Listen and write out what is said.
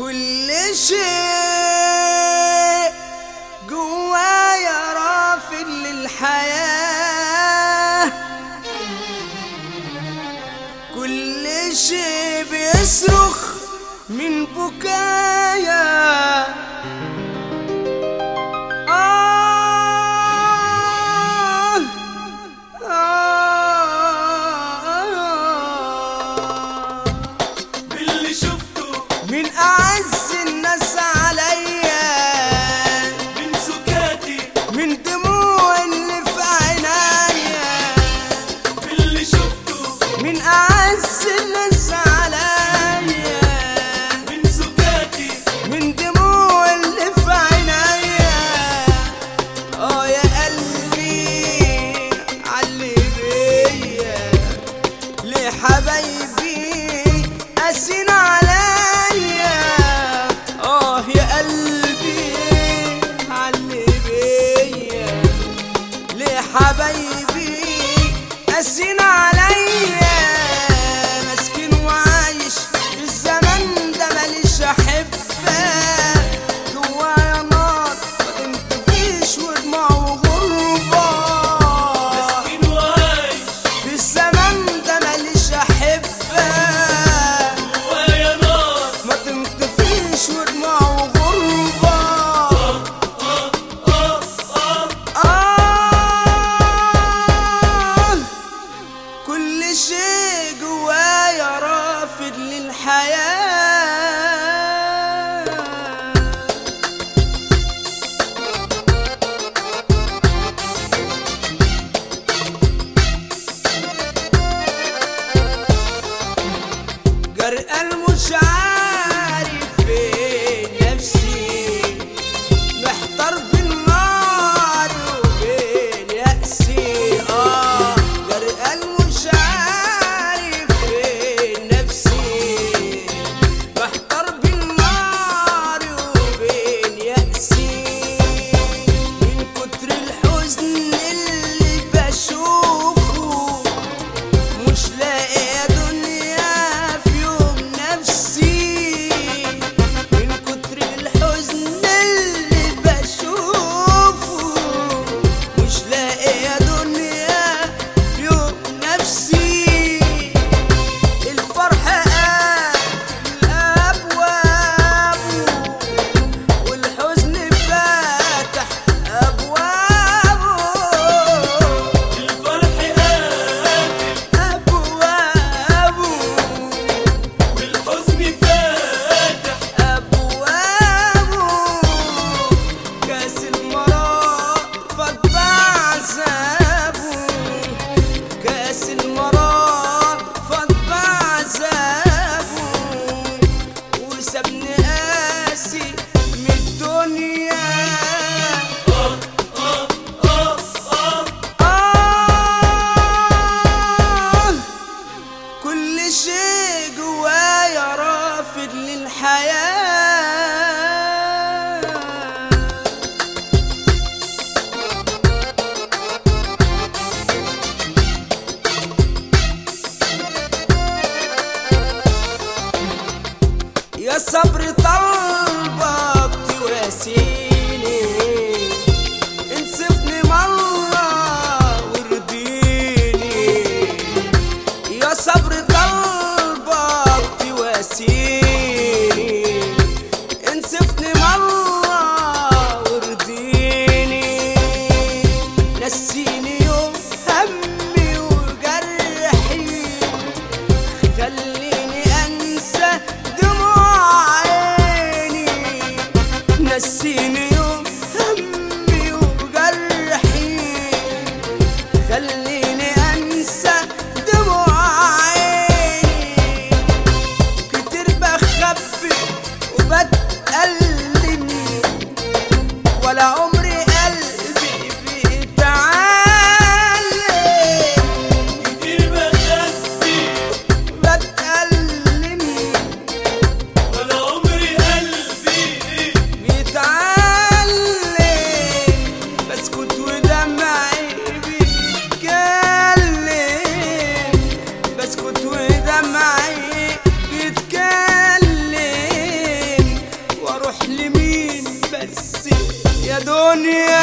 كل شيء جوايا رافض للحياة كل شيء بيصرخ من بكايا آه آه باللي شفته من أعز الناس عليا من سكاتي من دموع اللي في عينيا باللي شفته من أعز الناس عليا من سكاتي من دموع اللي في عينيا اه يا قلبي علي بيا لحبايبي قاسين عليا اه يا قلبي علي بيا لحبايبي قاسين عليا مسكين وعايش في الزمن ده ماليش احبه جوايا نار ما تنطفيش ودموع وغربه مسكين وعايش في الزمن ده ماليش احبه ويا نار ما تنطفيش ودموع وغربه آه كل شيء جوايا رافض للحياة جرقان مش عارف فين نفسي محتار بين نار وبين يأسي اه جرقان مش عارف فين نفسي محتار بين نار وبين يأسي من كتر الحزن اللي بشوفه مش لاقي يا دنيا في يوم نفسي من كتر الحزن اللي بشوفه مش لاقي يا دنيا في يوم نفسي الفرح قافل أبوابه والحزن فاتح أبوابه الفرح قافل أبوابه والحزن فاتح أبوابه كاس المرار فات بعذابه كاس المرار فات بعذابه وسابني قاسي من الدنيا آه كل شيء جوايا رافض للحياة يا صبر طلبك تواسيني انصفني مرة وارضيني يا صبر قلبك تواسيني انصفني مرة وارضيني نسيني يوم همي وجرحي خليني انسى دموع عيني نسيني يوم همي وجرحي خليني انسى دموع عيني كتير بخبي وبتألم ولا عمري قلبي بيتعلم كتير بخبي بتألم ولا عمري قلبي بيتعلم الدنيا